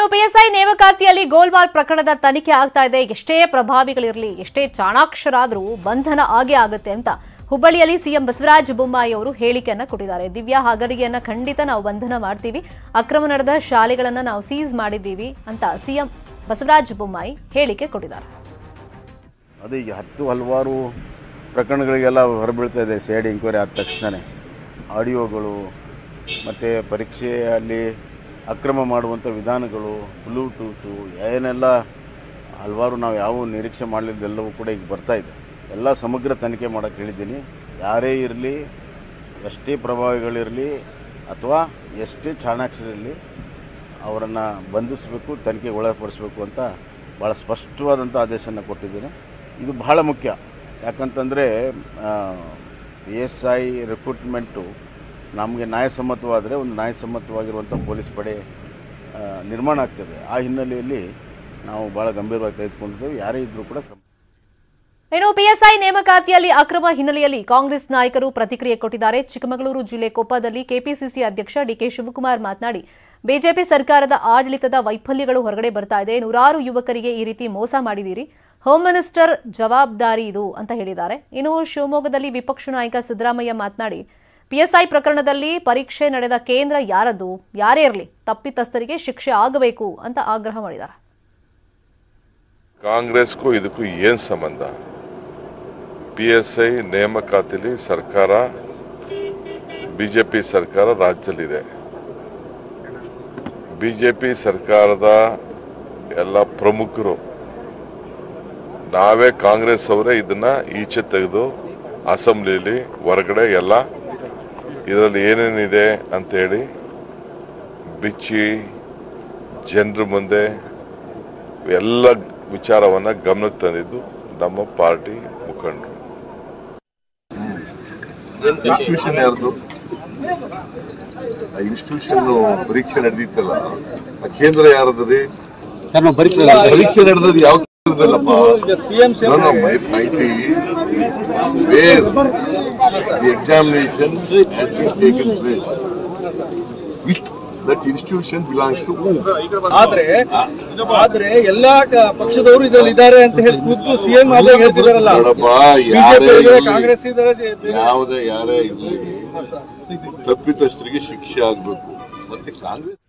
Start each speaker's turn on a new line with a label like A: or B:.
A: PSI ನೇಮಕಾತಿಯಲ್ಲಿ ಗೋಲ್ಮಾಲ್ ಪ್ರಕರಣದ ತನಿಖೆ ಆಗ್ತಾ ಇದೆ ಎಷ್ಟೇ ಪ್ರಭಾವಿಗಳಿರಲಿ ಎಷ್ಟೇ ಚಾಣಾಕ್ಷರಾದರೂ ಬಂಧನ ಆಗೇ ಆಗುತ್ತೆ ಅಂತ ಹುಬ್ಬಳ್ಳಿಯಲ್ಲಿ ಸಿಎಂ ಬಸವರಾಜ ಬೊಮ್ಮಾಯಿ ಅವರು ಹೇಳಿಕೆಯನ್ನ ಕೊಟ್ಟಿದ್ದಾರೆ ದಿವ್ಯಾ ಹಗರಿಗೆಯನ್ನ ಖಂಡಿತ ನಾವು ಬಂಧನ ಮಾಡ್ತೀವಿ ಅಕ್ರಮ ನಡೆದ ಶಾಲೆಗಳನ್ನ ನಾವು ಸೀಸ್ ಮಾಡಿದ್ದೀವಿ ಅಂತ ಸಿಎಂ ಬಸವರಾಜ ಬೊಮ್ಮಾಯಿ ಹೇಳಿಕೆ ಕೊಟ್ಟಿದ್ದಾರೆ
B: ಅದು ಈಗ ಹತ್ತು ಹಲವಾರು ಪ್ರಕರಣಗಳಿಗೆಲ್ಲ ಹೊರಬೀಳ್ತಾ ಇದೆ ಸಿ ಐ ಡಿ ಎಂಕ್ವೈರಿ ಆದ ತಕ್ಷಣವೇ ಆಡಿಯೋಗಳು ಮತ್ತು ಪರೀಕ್ಷೆಯಲ್ಲಿ ಅಕ್ರಮ ಮಾಡುವಂಥ ವಿಧಾನಗಳು ಬ್ಲೂಟೂತು ಏನೆಲ್ಲ ಹಲವಾರು ನಾವು ಯಾವ ನಿರೀಕ್ಷೆ ಮಾಡಲಿದ್ದೆಲ್ಲವೂ ಕೂಡ ಈಗ ಬರ್ತಾ ಇದೆ ಎಲ್ಲ ಸಮಗ್ರ ತನಿಖೆ ಮಾಡೋಕ್ಕೆ ಹೇಳಿದ್ದೀನಿ ಯಾರೇ ಇರಲಿ ಎಷ್ಟೇ ಪ್ರಭಾವಿಗಳಿರಲಿ ಅಥವಾ ಎಷ್ಟೇ ಚಾಣಾಕ್ಷರಿರಲಿ ಅವರನ್ನು ಬಂಧಿಸಬೇಕು ತನಿಖೆಗೆ ಒಳಪಡಿಸಬೇಕು ಅಂತ ಭಾಳ ಸ್ಪಷ್ಟವಾದಂಥ ಆದೇಶನ ಕೊಟ್ಟಿದ್ದೀನಿ ಇದು ಬಹಳ ಮುಖ್ಯ ಯಾಕಂತಂದರೆ ಪಿ ಎಸ್ ಐ ರಿಕ್ರೂಟ್ಮೆಂಟು ನಮಗೆ ನ್ಯಾಯಸಮ್ಮತವಾದರೆ ಒಂದು ನ್ಯಾಯಸಮ್ಮತವಾಗಿರುವಂಥ ಪೊಲೀಸ್ ಪಡೆ ಆ, ನಿರ್ಮಾಣ ಆಗ್ತದೆ ಆ ಹಿನ್ನೆಲೆಯಲ್ಲಿ ನಾವು ಭಾಳ ಗಂಭೀರವಾಗಿ ತೆಗೆದುಕೊಂಡಿದ್ದೇವೆ ಯಾರೇ ಇದ್ದರೂ ಕೂಡ ಕ್ರಮ
A: ಇನ್ನು ಪಿಎಸ್ಐ ನೇಮಕಾತಿಯಲ್ಲಿ ಅಕ್ರಮ ಹಿನ್ನೆಲೆಯಲ್ಲಿ ಕಾಂಗ್ರೆಸ್ ನಾಯಕರು ಪ್ರತಿಕ್ರಿಯೆ ಕೊಟ್ಟಿದ್ದಾರೆ ಚಿಕ್ಕಮಗಳೂರು ಜಿಲ್ಲೆ ಕೊಪ್ಪದಲ್ಲಿ ಕೆಪಿಸಿಸಿ ಅಧ್ಯಕ್ಷ ಡಿಕೆ ಶಿವಕುಮಾರ್ ಮಾತನಾಡಿ ಬಿಜೆಪಿ ಸರ್ಕಾರದ ಆಡಳಿತದ ವೈಫಲ್ಯಗಳು ಹೊರಗಡೆ ಬರ್ತಾ ಇದೆ ನೂರಾರು ಯುವಕರಿಗೆ ಈ ರೀತಿ ಮೋಸ ಮಾಡಿದ್ದೀರಿ ಹೋಮ್ ಮಿನಿಸ್ಟರ್ ಜವಾಬ್ದಾರಿ ಇದು ಅಂತ ಹೇಳಿದ್ದಾರೆ ಇನ್ನು ಶಿವಮೊಗ್ಗದಲ್ಲಿ ವಿಪಕ್ಷ ನಾಯಕ ಸಿದ್ದರಾಮಯ್ಯ ಮಾತನಾಡಿ ಪಿಎಸ್ಐ ಪ್ರಕರಣದಲ್ಲಿ ಪರೀಕ್ಷೆ ನಡೆದ ಕೇಂದ್ರ ಯಾರದ್ದು ಯಾರೇ ಇರಲಿ ತಪ್ಪಿತಸ್ಥರಿಗೆ ಶಿಕ್ಷೆ ಆಗಬೇಕು ಅಂತ ಆಗ್ರಹ ಮಾಡಿದ್ದಾರೆ
C: ಕಾಂಗ್ರೆಸ್ಗೂ ಇದಕ್ಕೂ ಏನು ಸಂಬಂಧ ಪಿ ಎಸ್ ಐ ನೇಮಕಾತಿಲಿ ಸರ್ಕಾರ ಬಿಜೆಪಿ ಸರ್ಕಾರ ರಾಜ್ಯದಲ್ಲಿದೆ ಬಿಜೆಪಿ ಸರ್ಕಾರದ ಎಲ್ಲ ಪ್ರಮುಖರು ನಾವೇ ಕಾಂಗ್ರೆಸ್ ಅವರೇ ಇದನ್ನ ಈಚೆ ತೆಗೆದು ಅಸೆಂಬ್ಲಿಲಿ ಹೊರಗಡೆ ಎಲ್ಲ ಇದರಲ್ಲಿ ಏನೇನಿದೆ ಅಂತೇಳಿ ಬಿಚ್ಚಿ ಜನರ ಮುಂದೆ ಎಲ್ಲ ವಿಚಾರವನ್ನ ಗಮನಕ್ಕೆ ತಂದಿದ್ದು ನಮ್ಮ ಪಾರ್ಟಿ ಮುಖಂಡರು
D: ಇನ್ಸ್ಟಿಟ್ಯೂಷನ್ ಯಾರ್ದು ಆ ಇನ್ಸ್ಟಿಟ್ಯೂಷನ್ ಪರೀಕ್ಷೆ ನಡೆದಿತ್ತಲ್ಲ ಆ ಕೇಂದ್ರ ಯಾರದ್ರಿ ಪರೀಕ್ಷೆ ನಡೆದದ್ದು ಯಾವ ಕೇಂದ್ರದಲ್ಲಪ್ಪ No, no, my point is, where the examination has been taken place. Which that institution belongs to who?
E: ಆದ್ರೆ ಆದ್ರೆ ಎಲ್ಲಾ ಕ- ಪಕ್ಷದವರು ಇದ್ರಲ್ಲಿ ಇದ್ದಾರೆ ಅಂತ ಹೇಳಿ ಖುದ್ದು ಸಿಎಂ ಆದಾಗ ಹೇಳ್ತಿದಾರಲ್ಲ
D: ನೋಡಪ್ಪ
E: ಬಿಜೆಪಿ
D: ಯಾರೇ
E: ಇದ್ದಾರೆ
D: ಇರ್ಲಿ,
E: ಕಾಂಗ್ರೆಸ್ ಇದ್ದಾರೆ ಜೆ- ಬೇರೆ-
D: ಯಾವುದೇ ಯಾರೇ ಇರಲಿ ತಪ್ಪಿತಸ್ಥರಿಗೆ ಶಿಕ್ಷೆ ಆಗ್ಬೇಕು ಮತ್ತೆ ಕಾಂಗ್ರೆಸ್